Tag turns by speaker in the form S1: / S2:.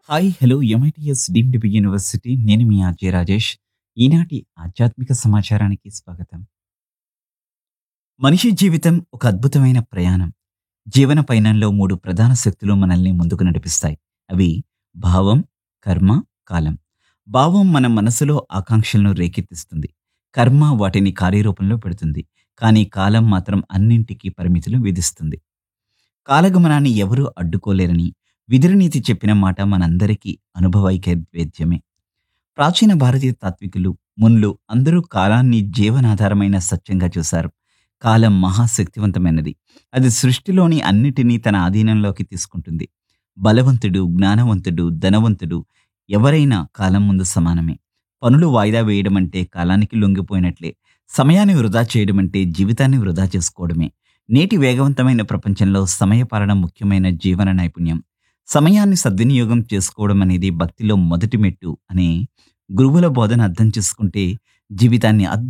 S1: hi hello MITS deemed be university నేను మీ RJ Rajesh ఈనాటి ఆధ్యాత్మిక సమాచారానికి స్వాగతం మనిషి జీవితం ఒక అద్భుతమైన ప్రయాణం జీవన పయనంలో మూడు ప్రధాన శక్తులు మనల్ని ముందుకు నడిపిస్తాయి అవి భావం కర్మ కాలం భావం మన మనసులో ఆకాంక్షలను రేకెత్తిస్తుంది కర్మ వాటిని కార్యరూపంలో పెడుతుంది కానీ కాలం మాత్రం అన్నింటికీ పరిమితులు విధిస్తుంది కాలగమనాన్ని ఎవరూ అడ్డుకోలేరని విదురునీతి చెప్పిన మాట మనందరికీ అనుభవైకవేద్యమే ప్రాచీన భారతీయ తాత్వికులు మున్లు అందరూ కాలాన్ని జీవనాధారమైన సత్యంగా చూశారు కాలం మహాశక్తివంతమైనది అది సృష్టిలోని అన్నిటినీ తన ఆధీనంలోకి తీసుకుంటుంది బలవంతుడు జ్ఞానవంతుడు ధనవంతుడు ఎవరైనా కాలం ముందు సమానమే పనులు వాయిదా వేయడం అంటే కాలానికి లొంగిపోయినట్లే సమయాన్ని వృధా చేయడం అంటే జీవితాన్ని వృధా చేసుకోవడమే నేటి వేగవంతమైన ప్రపంచంలో సమయపాలన ముఖ్యమైన జీవన నైపుణ్యం సమయాన్ని సద్వినియోగం చేసుకోవడం అనేది భక్తిలో మొదటి మెట్టు అనే గురువుల బోధన అర్థం చేసుకుంటే జీవితాన్ని అద్భుత